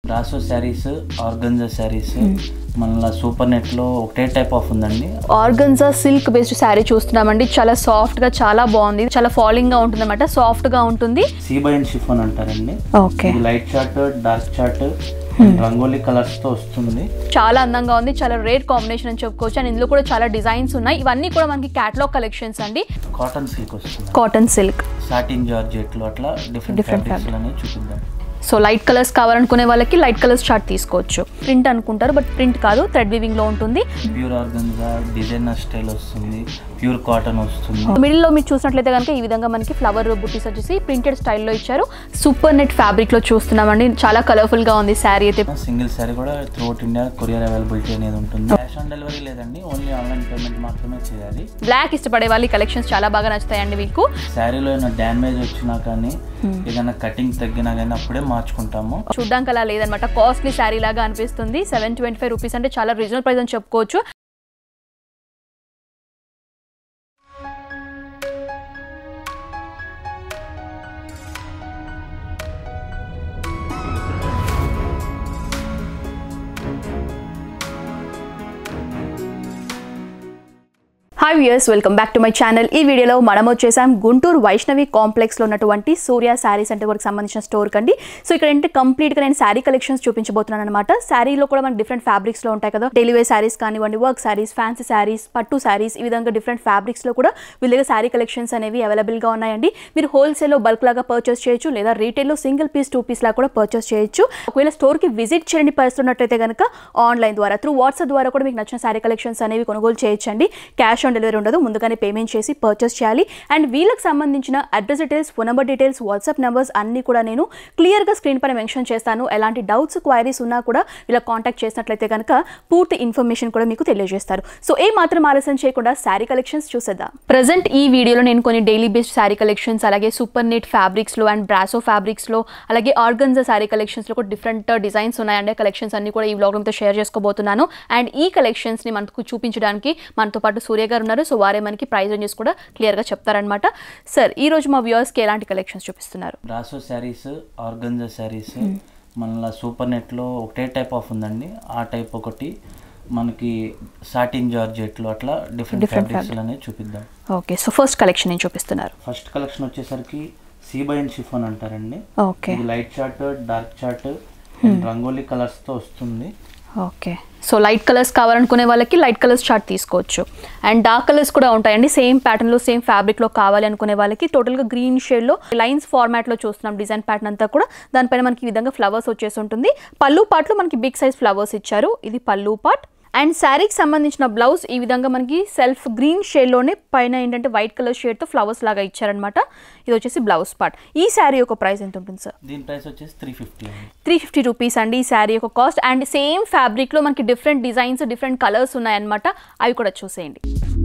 రాసో saris organza saris మళ్ళీ super నెట్లో ఒకటే టైప్ ఆఫ్ ఉందండి ఆర్గన్జా సిల్క్ బేస్డ్ శారీ చూస్తున్నామండి చాలా సాఫ్ట్ గా చాలా బాగుంది చాలా ఫాలింగ్ గా ఉంటుంది అనమాట సాఫ్ట్ గా ఉంటుంది సీబై అండ్ షిఫోన్ అంటారండి ఓకే ఇది light chart dark chart rangoli colours తో వస్తుంది చాలా అందంగా ఉంది చాలా రేర్ కాంబినేషన్ అని చెప్పుకోవచ్చు అండ్ ఇందులో కూడా చాలా డిజైన్స్ ఉన్నాయి ఇవన్నీ కూడా మనకి క్యాటలాగ్ కలెక్షన్స్ అండి కాటన్ సిల్క్ వస్తుంది కాటన్ సిల్క్ సాటిన్ జార్జెట్లు అట్లా డిఫరెంట్ Different ఫ్యాబ్రిక్స్ అనేవి చూపిద్దాం సో లైట్ కలర్స్ కావాలనుకునే వాళ్ళకి లైట్ కలర్స్ చార్ట్ తీసుకోవచ్చు ప్రింట్ అనుకుంటారు బట్ ప్రింట్ కాదు థ్రెడ్ వివింగ్ లో ఉంటుంది ప్యూర్ ఆర్గంజా డిజైనర్ స్టైల్ వస్తుంది ప్యూర్ కాటన్ వస్తుంది మిడిల్ లో మీరు చూసినట్లయితే కనుక ఈ విధంగా మనకి ఫ్లవర్ బుట్టీస్ వచ్చేసి ప్రింటెడ్ స్టైల్లో ఇచ్చారు సూపర్ నెట్ ఫ్యాబ్రిక్ లో చూస్తున్నామండి చాలా కలర్ఫుల్ గా ఉంది శారీ అయితే సింగిల్ శారీ కూడా త్రూఅవుట్ ఇండియా కొరియర్ అవైలబిలిటీ అనేది ఉంటుంది క్యాష్ ఆన్ డెలివరీ లేదండి ఓన్లీ ఆన్లైన్ పేమెంట్ మాత్రమే చేయాలి బ్లాక్ ఇష్టపడే వాళ్ళు కలెక్షన్స్ చాలా బాగా నచ్చుతాయండి మీకు శారీలో ఏమైనా డ్యామేజ్ వచ్చినా కానీ ఏదైనా కటింగ్ తగ్గినా కానీ అప్పుడే మార్చుకుంటాము చూడ్డానికి అలా లేదనమాట కాస్ట్లీ శారీ లాగా అనిపిస్తుంది సెవెన్ ట్వంటీ ఫైవ్ రూపీస్ అంటే చాలా రీజనల్ ప్రైస్ అని చెప్పుకోవచ్చు hi viewers welcome back to my channel ఈ వీడియోలో మనం వచ్చేసాం గుంటూరు వైష్ణవి కాంప్లెక్స్లో ఉన్నటువంటి సూర్య శారీ సెంటర్ వరకు సంబంధించిన స్టోర్ కండి సో ఇక్కడ ఏంటి కంప్లీట్గా నేను శారీ కలెక్షన్స్ చూపించబోతున్నాను అనమాట శారీలో కూడా మనకి డిఫరెంట్ ఫ్యాబ్రిక్స్లో ఉంటాయి కదా డైలీ వేర్ శారీస్ కానివ్వండి వర్క్ శారీస్ ఫ్యాన్సీ శారీస్ పట్టు శారీస్ ఈ విధంగా డిఫరెంట్ ఫ్యాబ్రిక్స్లో కూడా వీళ్ళ దగ్గర శారీ కలెక్షన్స్ అనేవి అవైలబుల్గా ఉన్నాయండి మీరు హోల్సేల్లో బల్క్ లాగా పర్చేస్ చేయొచ్చు లేదా రీటైల్లో సింగిల్ పీస్ టూ పీస్ లాగా కూడా పర్చేస్ చేయొచ్చు ఒకవేళ స్టోర్కి విజిట్ చేయని పరిస్థితి ఉన్నట్టయితే కనుక ఆన్లైన్ ద్వారా త్రూ వాట్సాప్ ద్వారా కూడా మీకు నచ్చిన శారీ కలెక్షన్స్ అనేవి కొనుగోలు చేయొచ్చండి క్యాష్ ఆన్ డెలివరీ ఉండదు ముందుగానే పేమెంట్ చేసి పర్చేస్ చేయాలి అండ్ వీళ్ళకి సంబంధించిన address details phone number details WhatsApp numbers అన్ని కూడా నేను క్లియర్గా స్క్రీన్ పైన మెన్షన్ చేస్తాను ఎలాంటి డౌట్స్ క్వైరీస్ ఉన్నా కూడా వీళ్ళకి కాంటాక్ట్ చేసినట్లయితే కనుక పూర్తి ఇన్ఫర్మేషన్ కూడా మీకు తెలియజేస్తారు సో ఏ మాత్రం ఆలస్యం చేయకుండా శారీ కలెక్షన్స్ చూసేద్దాం ప్రజెంట్ ఈ వీడియోలో నేను కొన్ని డైలీ బేస్డ్ శారీ కలెక్షన్స్ అలాగే సూపర్ నెట్ ఫ్యాబ్రిక్స్లో అండ్ బ్రాసో ఫ్యాబ్రిక్స్లో అలాగే ఆర్గన్జా శారీ కలెక్షన్స్లో కూడా డిఫరెంట్ డిజైన్స్ ఉన్నాయండి కలెక్షన్స్ అన్ని కూడా ఈ వ్లాగ్ మీతో షేర్ చేసుకోబోతున్నాను అండ్ ఈ కలెక్షన్స్ని మనకు చూపించడానికి మనతో పాటు సూర్య గారు ఉన్నారు సో వారే మనకి ప్రైస్ రేంజెస్ కూడా క్లియర్గా చెప్తారనమాట సార్ ఈ రోజు మా వ్యూవర్స్కి ఎలాంటి కలెక్షన్స్ చూపిస్తున్నారు రాసో శారీస్ ఆర్గంజా శారీస్ మళ్ళీ సూపర్ నెట్లో ఒకటే టైప్ ఆఫ్ ఉందండి ఆ టైప్ ఒకటి మనకి సాటిన్ జార్జెట్లు అట్లా డిఫరెంట్ Different ఫ్యాబ్రిక్స్ అనేవి చూపిద్దాం ఓకే సో ఫస్ట్ కలెక్షన్ నేను చూపిస్తున్నారు ఫస్ట్ కలెక్షన్ వచ్చేసరికి సీబై అండ్ షిఫోన్ అంటారండి ఓకే ఇది light chart dark chart rangoli colours తో వస్తుంది ఓకే సో లైట్ కలర్స్ కావాలనుకునే వాళ్ళకి లైట్ కలర్స్ చార్ట్ తీసుకోవచ్చు అండ్ డార్క్ కలర్స్ కూడా ఉంటాయండి సేమ్ ప్యాటర్న్లో సేమ్ ఫ్యాబ్రిక్లో కావాలి అనుకునే వాళ్ళకి టోటల్గా గ్రీన్ షేడ్లో లైన్స్ ఫార్మాట్లో చూస్తున్నాం డిజైన్ ప్యాటర్న్ అంతా కూడా దానిపైన మనకి ఈ విధంగా ఫ్లవర్స్ వచ్చేసి ఉంటుంది పళ్ళు పార్ట్లో మనకి బిగ్ సైజ్ ఫ్లవర్స్ ఇచ్చారు ఇది పళ్ళు పార్ట్ అండ్ శారీకి సంబంధించిన బ్లౌజ్ ఈ విధంగా మనకి సెల్ఫ్ గ్రీన్ షేడ్లోనే పైన ఏంటంటే వైట్ కలర్ షేడ్తో ఫ్లవర్స్ లాగా ఇచ్చారనమాట ఇది వచ్చేసి బ్లౌజ్ పార్ట్ ఈ శారీ యొక్క ప్రైస్ ఎంత ఉంటుంది సార్ దీని ప్రైస్ వచ్చేసి త్రీ ఫిఫ్టీ అండి త్రీ ఫిఫ్టీ రూపీస్ అండి ఈ శారీ యొక్క కాస్ట్ అండ్ సేమ్ ఫ్యాబ్రిక్లో మనకి డిఫరెంట్ డిజైన్స్ డిఫరెంట్ కలర్స్ ఉన్నాయన్నమాట అవి కూడా చూసేయండి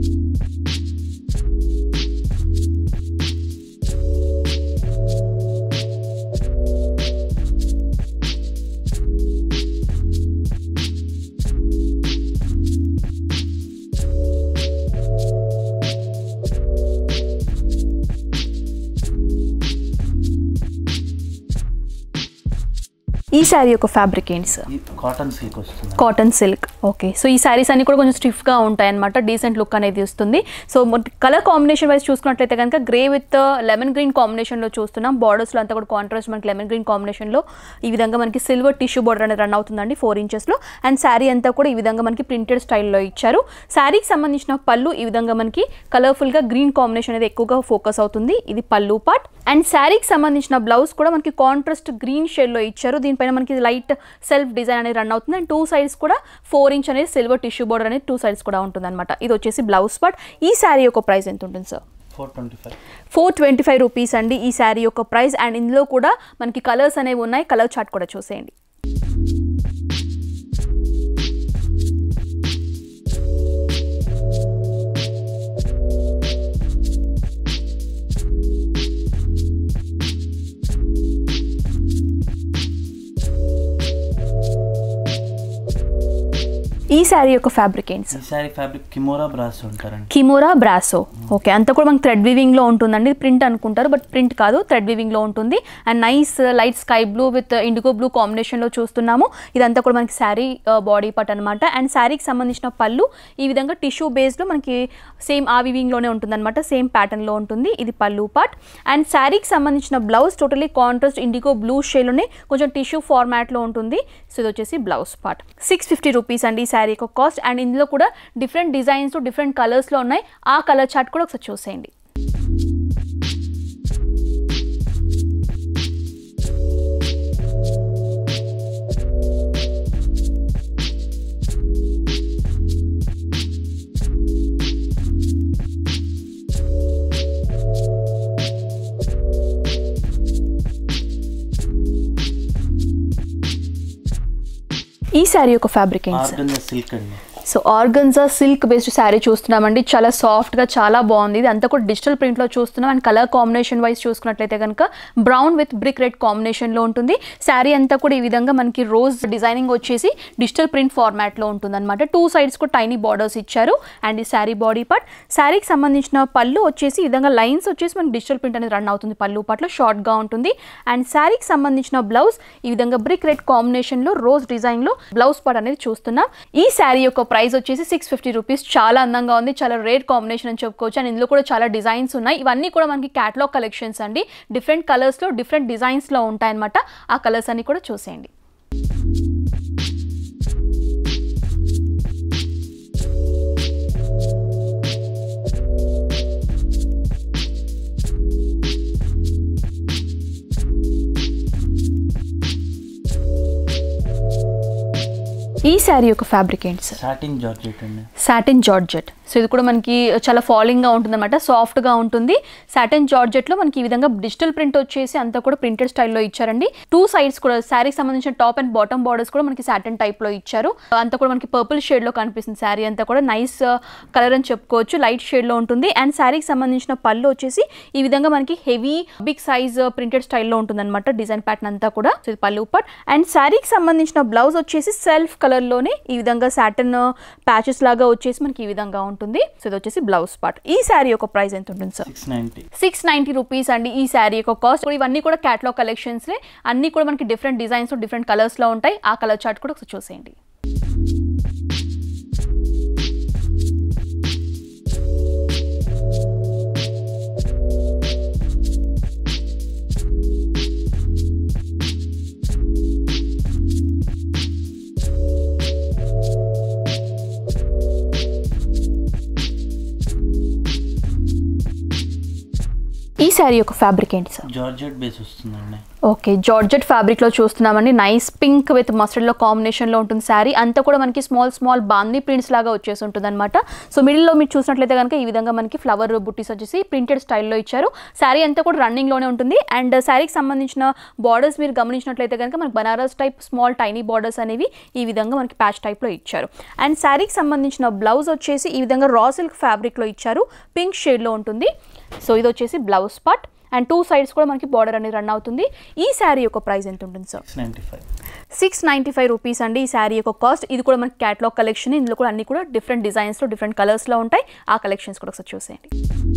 ఈ శారీ యొక్క ఫ్యాబ్రిక్ ఏంటి సార్ ఈ కాటన్ సిల్క్ వస్తుంది కాటన్ సిల్క్ ఓకే సో ఈ శారీస్ అన్ని కూడా కొంచెం స్టిఫ్గా ఉంటాయి అనమాట డీసెంట్ లుక్ అనేది వస్తుంది సో కలర్ కాంబినేషన్ వైజ్ చూసుకున్నట్లయితే కనుక గ్రే విత్ లెమన్ గ్రీన్ కాంబినేషన్లో చూస్తున్నాం బార్డర్స్లో అంతా కూడా కాంట్రాస్ట్ మనకి లెమన్ గ్రీన్ కాంబినేషన్లో ఈ విధంగా మనకి సిల్వర్ టిష్యూ బార్డర్ అనేది రన్ అవుతుందండి ఫోర్ ఇంచెస్లో అండ్ శారీ అంతా కూడా ఈ విధంగా మనకి ప్రింటెడ్ స్టైల్లో ఇచ్చారు శారీకి సంబంధించిన పళ్ళు ఈ విధంగా మనకి కలర్ఫుల్గా గ్రీన్ కాంబినేషన్ అనేది ఎక్కువగా ఫోకస్ అవుతుంది ఇది పళ్ళు పార్ట్ అండ్ శారీకి సంబంధించిన బ్లౌజ్ కూడా మనకి కాంట్రాస్ట్ గ్రీన్ షేడ్లో ఇచ్చారు దీనిపైన మనకి లైట్ సెల్ఫ్ డిజైన్ అనేది రన్ అవుతుంది అండ్ టూ సైడ్స్ కూడా ఫోర్ ఇంచ్ అనేది సిల్వర్ టిష్యూ బోర్డర్ అనేది టూ సైడ్స్ కూడా ఉంటుంది అనమాట ఇది వచ్చేసి బ్లౌజ్ పార్ట్ ఈ శారీ యొక్క ప్రైస్ ఎంత ఉంటుంది sir four twenty five four twenty five rupees అండి ఈ శారీ యొక్క ప్రైస్ అండ్ ఇందులో కూడా మనకి కలర్స్ అనేవి ఉన్నాయి కలర్ చార్ట్ కూడా చూసేయండి ఈ ఈ శారీ యొక్క ఫ్యాబ్రిక్ ఏంటి సార్ ఈ శారీ ఫ్యాబ్రిక్ కిమోరా బ్రాస్ ఉంటారండి కిమోరా బ్రాసో ఓకే అంతా కూడా మనకి థ్రెడ్ వీవింగ్ లో ఉంటుందండి ప్రింట్ అనుకుంటారు బట్ ప్రింట్ కాదు థ్రెడ్ వీవింగ్ లో ఉంటుంది and nice light sky blue with indigo blue combination లో చూస్తున్నాము ఇదంతా కూడా మనకి శారీ బాడీ పార్ట్ అనమాట అండ్ శారీకి సంబంధించిన పళ్ళు ఈ విధంగా టిష్యూ బేస్డ్ లో మనకి సేమ్ ఆ వీవింగ్ లోనే ఉంటుంది అనమాట సేమ్ ప్యాటర్న్ లో ఉంటుంది ఇది పళ్ళు పార్ట్ అండ్ శారీకి సంబంధించిన blouse totally contrast indigo blue షేలోనే కొంచెం టిష్యూ ఫార్మాట్ లో ఉంటుంది సో ఇది వచ్చేసి blouse part six fifty rupees అండి ఈ శారీ యొక్క కాస్ట్ అండ్ ఇందులో కూడా డిఫరెంట్ డిజైన్స్ డిఫరెంట్ కలర్స్లో ఉన్నాయి ఆ కలర్ చార్ట్ కూడా ఒకసారి చూసేయండి ఈ శారీ యొక్క ఫ్యాబ్రిక్ ఏంటి సార్ ఆర్గంజా సిల్క్ అండి so organza silk based sari చూస్తున్నామండి చాలా సాఫ్ట్గా చాలా బాగుంది ఇది అంతా కూడా డిజిటల్ ప్రింట్లో చూస్తున్నాం అండ్ కలర్ కాంబినేషన్ వైజ్ చూసుకున్నట్లయితే కనుక బ్రౌన్ విత్ బ్రిక్ రెడ్ కాంబినేషన్లో ఉంటుంది శారీ అంతా కూడా ఈ విధంగా మనకి రోజ్ డిజైనింగ్ వచ్చేసి డిజిటల్ ప్రింట్ ఫార్మాట్లో ఉంటుంది అనమాట టూ సైడ్స్ కూడా టైనీ బార్డర్స్ ఇచ్చారు అండ్ ఈ శారీ బాడీ పార్ట్ శారీకి సంబంధించిన పళ్ళు వచ్చేసి ఈ విధంగా లైన్స్ వచ్చేసి మనకి డిజిటల్ ప్రింట్ అనేది రన్ అవుతుంది పళ్ళు పాటలో షార్ట్గా ఉంటుంది అండ్ శారీకి సంబంధించిన బ్లౌజ్ ఈ విధంగా బ్రిక్ రెడ్ కాంబినేషన్లో రోజ్ డిజైన్లో బ్లౌజ్ పార్ట్ అనేది చూస్తున్నాం ఈ శారీ యొక్క ప్రైస్ వచ్చేసి సిక్స్ ఫిఫ్టీ రూపీస్ చాలా అందంగా ఉంది చాలా రేర్ కాంబినేషన్ అని చెప్పుకోవచ్చు అండ్ ఇందులో కూడా చాలా డిజైన్స్ ఉన్నాయి ఇవన్నీ కూడా మనకి క్యాటలాగ్ కలెక్షన్స్ అండి డిఫరెంట్ కలర్స్లో డిఫరెంట్ డిజైన్స్లో ఉంటాయన్నమాట ఆ కలర్స్ అన్ని కూడా చూసేయండి ఈ శారీ యొక్క ఫ్యాబ్రిక్ ఏంటి సార్ సాటిన్ జార్జెట్ అండి సాటిన్ జార్జెట్ సో ఇది కూడా మనకి చాలా ఫాలింగ్గా ఉంటుంది అనమాట సాఫ్ట్గా ఉంటుంది సాటిన్ జార్జెట్లో మనకి ఈ విధంగా డిజిటల్ ప్రింట్ వచ్చేసి అంతా కూడా ప్రింటెడ్ స్టైల్లో ఇచ్చారండి టూ సైడ్స్ కూడా శారీకి సంబంధించిన టాప్ అండ్ బాటమ్ బార్డర్స్ కూడా మనకి సాటిన్ టైప్లో ఇచ్చారు అంతా కూడా మనకి పర్పుల్ షేడ్లో కనిపిస్తుంది శారీ అంతా కూడా నైస్ కలర్ అని చెప్పుకోవచ్చు లైట్ షేడ్లో ఉంటుంది అండ్ శారీకి సంబంధించిన పళ్ళు వచ్చేసి ఈ విధంగా మనకి హెవీ బిగ్ సైజ్ ప్రింటెడ్ స్టైల్లో ఉంటుంది అనమాట డిజైన్ ప్యాటర్న్ అంతా కూడా సో ఇది పళ్ళు పార్ట్ అండ్ శారీకి సంబంధించిన బ్లౌజ్ వచ్చేసి సెల్ఫ్ కలర్లోనే ఈ విధంగా సాటన్ ప్యాచెస్ లాగా వచ్చేసి మనకి ఈ విధంగా ఉంటుంది సో ఇది వచ్చేసి బ్లౌజ్ పార్ట్ ఈ శారీ యొక్క ప్రైస్ ఎంత ఉంటుంది sir six ninety six ninety rupees అండి ఈ శారీ యొక్క కాస్ట్ ఇవన్నీ కూడా క్యాటలాగ్ కలెక్షన్స్ అన్నీ కూడా మనకి డిఫరెంట్ డిజైన్స్ డిఫరెంట్ కలర్స్లో ఉంటాయి ఆ కలర్ చార్ట్ కూడా ఒకసారి చూసేయండి ఈ శారీ యొక్క ఫ్యాబ్రిక్ ఏంటి సార్ జార్జెట్ బేస్ వస్తుందండి ఓకే జార్జెట్ ఫ్యాబ్రిక్లో చూస్తున్నామండి నైస్ పింక్ విత్ మస్టర్డ్లో కాంబినేషన్లో ఉంటుంది శారీ అంతా కూడా మనకి స్మాల్ స్మాల్ బాందీ ప్రింట్స్ లాగా వచ్చేసి ఉంటుంది అనమాట సో మిడిల్లో మీరు చూసినట్లయితే కనుక ఈ విధంగా మనకి ఫ్లవర్ బుట్టీస్ వచ్చేసి ప్రింటెడ్ స్టైల్లో ఇచ్చారు శారీ అంతా కూడా రన్నింగ్లోనే ఉంటుంది అండ్ శారీకి సంబంధించిన బార్డర్స్ మీరు గమనించినట్లయితే కనుక మనకి Banaras type small tiny borders అనేవి ఈ విధంగా మనకి ప్యాచ్ టైప్లో ఇచ్చారు అండ్ శారీకి సంబంధించిన బ్లౌజ్ వచ్చేసి ఈ విధంగా రా సిల్క్ ఫ్యాబ్రిక్లో ఇచ్చారు పింక్ షేడ్లో ఉంటుంది సో ఇది వచ్చేసి blouse part and two sides కూడా మనకి బార్డర్ అనేది రన్ అవుతుంది ఈ శారీ యొక్క ప్రైస్ ఎంత ఉంటుంది sir six ninety five six ninety five rupees అండి ఈ శారీ యొక్క కాస్ట్ ఇది కూడా మనకి క్యాటలాగ్ కలెక్షన్ ఇందులో కూడా అన్ని కూడా డిఫరెంట్ డిజైన్స్లో డిఫరెంట్ కలర్స్లో ఉంటాయి ఆ కలెక్షన్స్ కూడా ఒకసారి చూసేయండి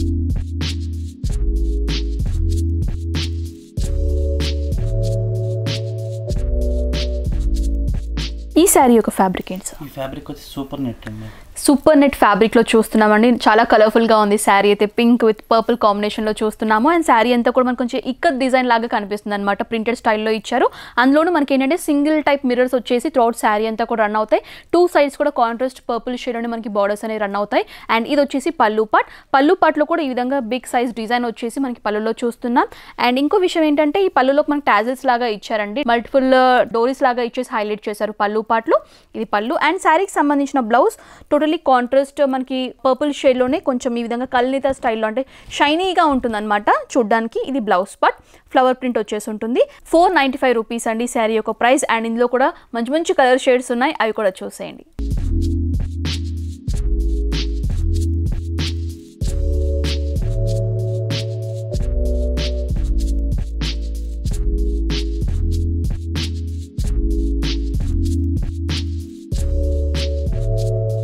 ఈ శారీ యొక్క ఫ్యాబ్రిక్ ఏంటి సార్ ఈ ఫ్యాబ్రిక్ వచ్చి సూపర్ నెట్ అండి సూపర్ నెట్ ఫ్యాబ్రిక్లో చూస్తున్నామండి చాలా కలర్ఫుల్గా ఉంది శారీ అయితే పింక్ విత్ పర్పుల్ కాంబినేషన్లో చూస్తున్నాము అండ్ శారీ అంతా కూడా మనకు కొంచెం ఇక్కత్ డిజైన్ లాగా కనిపిస్తుంది అనమాట ప్రింటెడ్ స్టైల్లో ఇచ్చారు అందులోనూ మనకి ఏంటంటే సింగిల్ టైప్ మిర్రర్స్ వచ్చేసి త్రౌట్ శారీ అంతా కూడా రన్ అవుతాయి టూ సైడ్స్ కూడా కాంట్రాస్ట్ పర్పుల్ షేడ్ అని మనకి బార్డర్స్ అనేవి రన్ అవుతాయి అండ్ ఇది వచ్చేసి పళ్ళు పాట్ పళ్ళు పాట్లో కూడా ఈ విధంగా బిగ్ సైజ్ డిజైన్ వచ్చేసి మనకి పళ్ళులో చూస్తున్నాం అండ్ ఇంకో విషయం ఏంటంటే ఈ పళ్ళులో మనకి టాజల్స్ లాగా ఇచ్చారండి మల్టిపుల్ డోరీస్ లాగా ఇచ్చేసి హైలైట్ చేశారు పళ్ళు పాట్లు ఇది పళ్ళు అండ్ శారీకి సంబంధించిన బ్లౌజ్ టోటలీ కాంట్రాస్ట్ మనకి పర్పుల్ షేడ్లోనే కొంచెం ఈ విధంగా కల్నిత స్టైల్లో అంటే షైనీగా ఉంటుందన్నమాట చూడ్డానికి ఇది బ్లౌజ్ పార్ట్ ఫ్లవర్ ప్రింట్ వచ్చేసి ఉంటుంది ఫోర్ నైంటీ ఫైవ్ రూపీస్ అండి శారీ యొక్క ప్రైస్ అండ్ ఇందులో కూడా మంచి మంచి కలర్ షేడ్స్ ఉన్నాయి అవి కూడా చూసేయండి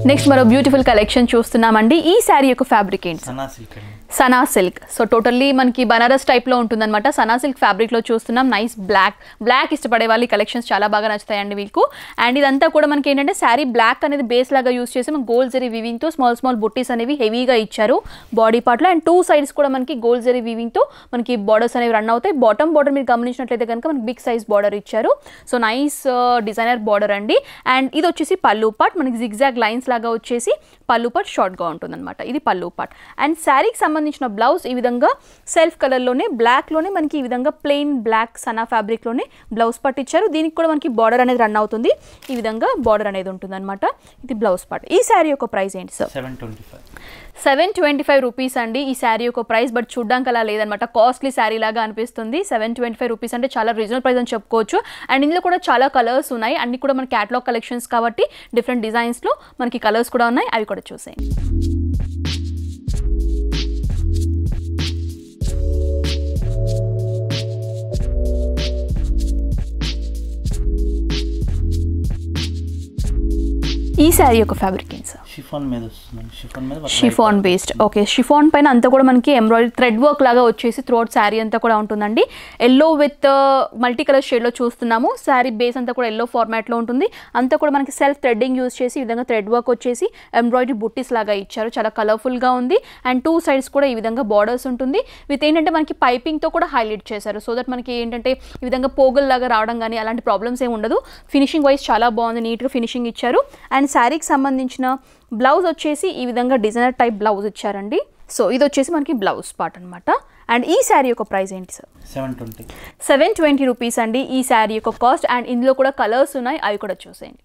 నెక్స్ట్ మరో బ్యూటిఫుల్ కలెక్షన్ చూస్తున్నామండి ఈ శారీ యొక్క ఫ్యాబ్రిక్ ఏంటి సనా సిల్క్ అండి సనా సిల్క్ సో టోటల్లీ మనకి బనారస్ టైప్లో ఉంటుందన్నమాట సనా సిల్క్ ఫ్యాబ్రిక్లో చూస్తున్నాం నైస్ బ్లాక్ బ్లాక్ ఇష్టపడే వాళ్ళు కలెక్షన్స్ చాలా బాగా నచ్చుతాయండి మీకు అండ్ ఇదంతా కూడా మనకి ఏంటంటే శారీ బ్లాక్ అనేది బేస్ లాగా యూస్ చేసి మనకి గోల్డ్ జరీ వీవింగ్తో స్మాల్ స్మాల్ బుట్టీస్ అనేవి హెవీగా ఇచ్చారు బాడీ పార్ట్లో అండ్ టూ సైడ్స్ కూడా మనకి గోల్డ్ జరీ వీవింగ్తో మనకి బార్డర్స్ అనేవి రన్ అవుతాయి బాటమ్ బార్డర్ మీరు గమనించినట్లయితే కనుక మనకి బిగ్ సైజ్ బార్డర్ ఇచ్చారు సో నైస్ డిజైనర్ బార్డర్ అండి అండ్ ఇది వచ్చేసి పళ్ళు పార్ట్ మనకి జిగ్జాగ్ లైన్స్ లాగా వచ్చేసి పళ్ళు పార్ట్ షార్ట్గా ఉంటుందన్నమాట ఇది పళ్ళు పార్ట్ అండ్ శారీకి సంబంధించిన బ్లౌజ్ ఈ విధంగా సెల్ఫ్ కలర్లోనే బ్లాక్లోనే మనకి ఈ విధంగా ప్లెయిన్ బ్లాక్ సనా ఫ్యాబ్రిక్లోనే బ్లౌజ్ పార్ట్ ఇచ్చారు దీనికి కూడా మనకి బార్డర్ అనేది రన్ అవుతుంది ఈ విధంగా బార్డర్ అనేది ఉంటుందన్నమాట ఇది బ్లౌజ్ పార్ట్ ఈ శారీ యొక్క ప్రైస్ ఏంటి sir seven twenty five seven twenty five rupees అండి ఈ శారీ యొక్క ప్రైస్ బట్ చూడ్డానికి అలా లేదనమాట కాస్ట్లీ శారీ లాగా అనిపిస్తుంది సెవెన్ ట్వంటీ ఫైవ్ రూపీస్ అంటే చాలా రీజనబుల్ ప్రైస్ అని చెప్పుకోవచ్చు అండ్ ఇందులో కూడా చాలా కలర్స్ ఉన్నాయి అన్ని కూడా మన క్యాటలాగ్ కలెక్షన్స్ కాబట్టి డిఫరెంట్ డిజైన్స్లో మనకి కలర్స్ కూడా ఉన్నాయి అవి కూడా చూసేయండి ఈ శారీ యొక్క ఫ్యాబ్రిక్ ఏంటి సార్ షిఫాన్ మీద వస్తుందండి షిఫాన్ మీద work chiffon based okay chiffon పైన అంతా కూడా మనకి ఎంబ్రాయిడరీ థ్రెడ్ వర్క్ లాగా వచ్చేసి త్రోట్ శారీ అంతా కూడా ఉంటుందండి ఎల్లో విత్ మల్టీ కలర్ షేడ్లో చూస్తున్నాము శారీ బేస్ అంతా కూడా ఎల్లో ఫార్మాట్లో ఉంటుంది అంతా కూడా మనకి సెల్ఫ్ థ్రెడ్డింగ్ యూస్ చేసి ఈ విధంగా థ్రెడ్ వర్క్ వచ్చేసి ఎంబ్రాయిడరీ బుట్టీస్ లాగా ఇచ్చారు చాలా కలర్ఫుల్గా ఉంది అండ్ టూ సైడ్స్ కూడా ఈ విధంగా బార్డర్స్ ఉంటుంది విత్ ఏంటంటే మనకి పైపింగ్తో కూడా హైలైట్ చేశారు సో దట్ మనకి ఏంటంటే ఈ విధంగా పోగల్ లాగా రావడం కానీ అలాంటి ప్రాబ్లమ్స్ ఏమి ఉండదు ఫినిషింగ్ వైజ్ చాలా బాగుంది నీట్గా ఫినిషింగ్ ఇచ్చారు అండ్ శారీకి సంబంధించిన బ్లౌజ్ వచ్చేసి ఈ విధంగా డిజైనర్ టైప్ బ్లౌజ్ ఇచ్చారండి సో ఇది వచ్చేసి మనకి బ్లౌజ్ పార్ట్ అనమాట అండ్ ఈ శారీ యొక్క ప్రైస్ ఏంటి sir seven twenty seven twenty rupees అండి ఈ శారీ యొక్క కాస్ట్ అండ్ ఇందులో కూడా కలర్స్ ఉన్నాయి అవి కూడా చూసేయండి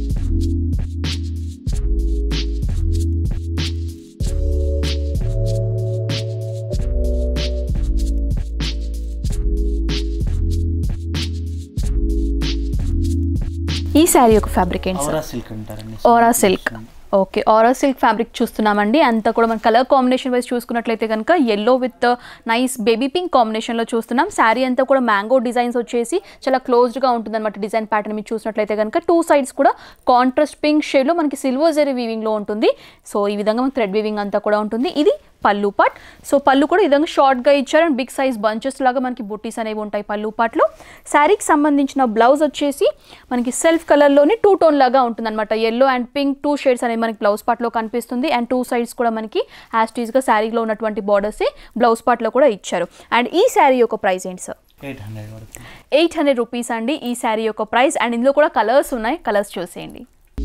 ఈ శారీ యొక్క ఫ్యాబ్రిక్ ఏంటి సార్ ఔరా సిల్క్ అంటారండి aura silk okay aura silk fabric చూస్తున్నామండి అంతా కూడా మన కలర్ కాంబినేషన్ వైజ్ చూసుకున్నట్లయితే కనుక yellow with nice baby pink కాంబినేషన్లో చూస్తున్నాం శారీ అంతా కూడా మ్యాంగో డిజైన్స్ వచ్చేసి చాలా క్లోజ్డ్గా ఉంటుంది అనమాట డిజైన్ ప్యాటర్న్ మీరు చూసినట్లయితే కనుక టూ సైడ్స్ కూడా కాంట్రాస్ట్ పింక్ షేడ్లో మనకి సిల్వర్ జరీ వీవింగ్లో ఉంటుంది సో ఈ విధంగా మనకి థ్రెడ్ వీవింగ్ అంతా కూడా ఉంటుంది ఇది పళ్ళు పాట్ సో పళ్ళు కూడా ఈ విధంగా షార్ట్గా ఇచ్చారు అండ్ బిగ్ సైజ్ బంచెస్ లాగా మనకి బుట్టీస్ అనేవి ఉంటాయి పళ్ళు పాట్లో శారీకి సంబంధించిన బ్లౌజ్ వచ్చేసి మనకి సెల్ఫ్ కలర్లోని టూ టోన్ లాగా ఉంటుంది అనమాట yellow and pink two shades అనేవి మనకి బ్లౌజ్ పార్ట్లో కనిపిస్తుంది అండ్ టూ సైడ్స్ కూడా మనకి యాస్టీస్గా శారీలో ఉన్నటువంటి బార్డర్సే బ్లౌజ్ పార్ట్లో కూడా ఇచ్చారు అండ్ ఈ శారీ యొక్క ప్రైస్ ఏంటి సార్ ఎయిట్ హండ్రెడ్ పడుతుంది ఎయిట్ హండ్రెడ్ రూపీస్ అండి ఈ శారీ యొక్క ప్రైస్ అండ్ ఇందులో కూడా కలర్స్ ఉన్నాయి కలర్స్ చూసేయండి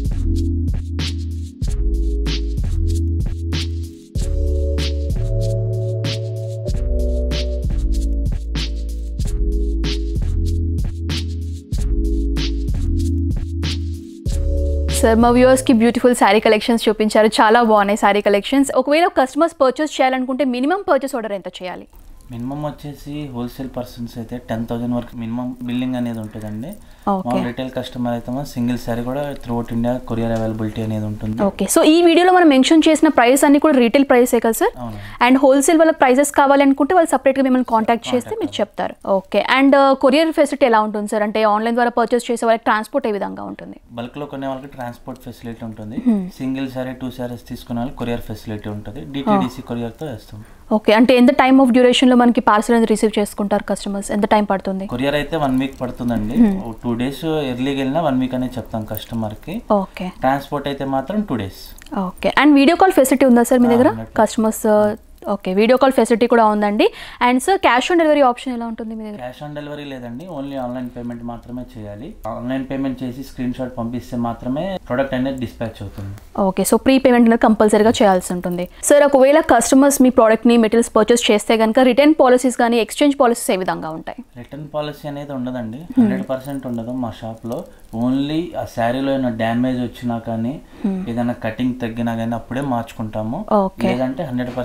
సార్ మా వ్యూవర్స్కి బ్యూటిఫుల్ శారీ కలెక్షన్స్ చూపించారు చాలా బాగున్నాయి శారీ కలెక్షన్స్ ఒకవేళ కస్టమర్స్ పర్చేస్ చేయాలనుకుంటే మినిమం పర్చేస్ ఆర్డర్ ఎంత చేయాలి మినిమం వచ్చేసి హోల్సేల్ పర్సన్స్ అయితే టెన్ థౌసండ్ వరకు మినిమం బిల్లింగ్ అనేది ఉంటుందండి ఓకే మా రిటైల్ కస్టమర్ అయితే సింగిల్ సారీ కూడా throughout India courier availability అనేది ఉంటుంది ఓకే సో ఈ వీడియోలో మనం మెన్షన్ చేసిన ప్రైస్ అన్ని కూడా రీటైల్ ప్రైసే కదా సార్ అవును అండ్ హోల్సేల్ వాళ్ళకి ప్రైజెస్ కావాలనుకుంటే వాళ్ళు సపరేట్గా మిమ్మల్ని కాంటాక్ట్ చేస్తే మీరు చెప్తారు ఓకే అండ్ కొరియర్ ఫెసిలిటీ ఎలా ఉంటుంది సార్ అంటే ఆన్లైన్ ద్వారా పర్చేస్ చేసే వాళ్ళకి ట్రాన్స్పోర్ట్ ఏ విధంగా ఉంటుంది బల్క్ లో కొనే వాళ్ళకి ట్రాన్స్పోర్ట్ ఫెసిలిటీ ఉంటుంది సింగిల్ సారీ టూ సారీస్ తీసుకునే వాళ్ళకి కొరియర్ ఫెసిలిటీ ఉంటుంది డిటీడీసీ కొరియర్ తో వేస్తాం ఓకే అంటే ఎంత టైమ్ ఆఫ్ డ్యూరేషన్లో మనకి పార్సల్ అనేది రిసీవ్ చేసుకుంటారు కస్టమర్స్ ఎంత టైం పడుతుంది కొరియర్ అయితే వన్ వీక్ పడుతుందండి టూ డేస్ ఎర్లీగా వెళ్ళినా వన్ వీక్ అనేది చెప్తాం కస్టమర్ కి ఓకే ట్రాన్స్పోర్ట్ అయితే మాత్రం two days okay and video call facility ఉందా సార్ మీ ఆ, దగ్గర ఉన్నట్టు. Customers okay video call facility కూడా ఉందండి and sir cash on delivery option ఎలా ఉంటుంది మీ దగ్గర క్యాష్ ఆన్ డెలివరీ లేదండి ఓన్లీ ఆన్లైన్ పేమెంట్ మాత్రమే చేయాలి ఆన్లైన్ పేమెంట్ చేసి స్క్రీన్ షాట్ పంపిస్తే మాత్రమే ప్రొడక్ట్ అనేది డిస్పాచ్ అవుతుంది ఓకే సో ప్రీ పేమెంట్ అనేది కంపల్సరీగా చేయాల్సి ఉంటుంది సార్ ఒకవేళ కస్టమర్స్ మీ ప్రోడక్ట్ని మెటీరియల్స్ పర్చేస్ చేస్తే కనుక రిటర్న్ పాలసీస్ కానీ ఎక్స్చేంజ్ పాలసీస్ ఏ విధంగా ఉంటాయి రిటర్న్ పాలసీ అనేది ఉండదండి హండ్రెడ్ పర్సెంట్ ఉండదు మా షాప్ లో ఓన్లీ ఆ శారీలో ఏమైనా డ్యామేజ్ వచ్చినా కానీ ఏదైనా కటింగ్ తగ్గినా కానీ అప్పుడే మార్చుకుంటాము Okay. లేదంటే హండ్రెడ్ పర్సెంట్ రిటర్న్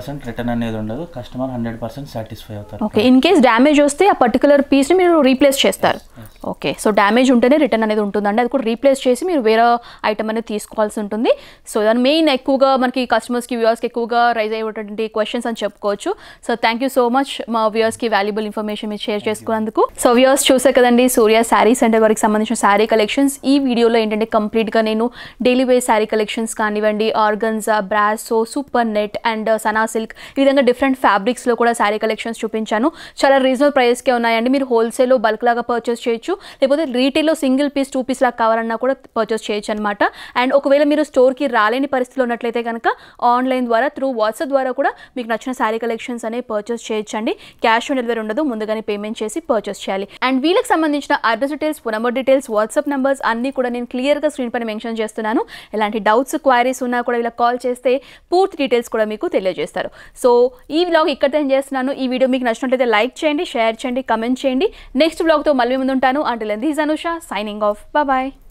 రిటర్న్ అనేది ఉండదు కస్టమర్ హండ్రెడ్ పర్సెంట్ సాటిస్ఫై అవుతారు ఓకే ఇన్ కేస్ డ్యామేజ్ వస్తే ఆ పర్టికులర్ పీస్ని మీరు రీప్లేస్ చేస్తారు ఓకే సో డ్యామేజ్ ఉంటేనే రిటర్న్ అనేది ఉంటుందండి అది కూడా రీప్లేస్ చేసి మీరు వేరే ఐటమ్ అనేది తీసుకోవాల్సి ఉంటుంది సో దాని మెయిన్ ఎక్కువగా మనకి కస్టమర్స్కి వ్యూవర్స్కి ఎక్కువగా రైజ్ అయ్యేటువంటి క్వశ్చన్స్ అని చెప్పుకోవచ్చు so thank you so much మా వ్యూవర్స్కి వాల్యుబుల్ ఇన్ఫర్మేషన్ మీరు షేర్ చేసుకున్నందుకు సో వ్యూవర్స్ చూసే కదండి సూర్య శారీ సెంటర్ వారికి సంబంధించిన శారీ కలెక్షన్స్ ఈ వీడియోలో ఏంటంటే కంప్లీట్గా నేను డైలీ వేర్ శారీ కలెక్షన్స్ కానివ్వండి organza brasso super net and సనా సిల్క్ ఈ విధంగా డిఫరెంట్ ఫ్యాబ్రిక్స్లో కూడా శారీ కలెక్షన్స్ చూపించాను చాలా రీజనబుల్ ప్రైస్కే ఉన్నాయండి మీరు హోల్సేల్లో బల్క్ లాగా పర్చేస్ చేయొచ్చు లేకపోతే రీటైల్లో సింగిల్ పీస్ టూ పీస్ లాగా కావాలన్నా కూడా పర్చేస్ చేయొచ్చు అనమాట అండ్ ఒకవేళ మీరు స్టోర్కి రాలేని పరిస్థితిలో ఉన్నట్లయితే కనుక ఆన్లైన్ ద్వారా త్రూ వాట్సాప్ ద్వారా కూడా మీకు నచ్చిన శారీ కలెక్షన్స్ అనేవి పర్చేస్ చేయొచ్చండి క్యాష్ ఆన్ డెలివరీ ఉండదు ముందుగానే పేమెంట్ చేసి పర్చేస్ చేయాలి అండ్ వీళ్ళకి సంబంధించిన address details phone number details WhatsApp numbers అన్నీ కూడా నేను క్లియర్గా స్క్రీన్ పైన మెన్షన్ చేస్తున్నాను ఎలాంటి డౌట్స్ క్వైరీస్ ఉన్నా కూడా వీళ్ళకి కాల్ చేస్తే పూర్తి డీటెయిల్స్ కూడా మీకు తెలియజేస్తారు సో ఈ వ్లాగ్ ఇక్కడ చేస్తున్నాను ఈ వీడియో మీకు నచ్చినట్లయితే లైక్ చేయండి షేర్ చేయండి కమెంట్ చేయండి నెక్స్ట్ వ్లాగ్తో మళ్ళీ ముందు ఉంటాను అంటే this Anusha signing off bye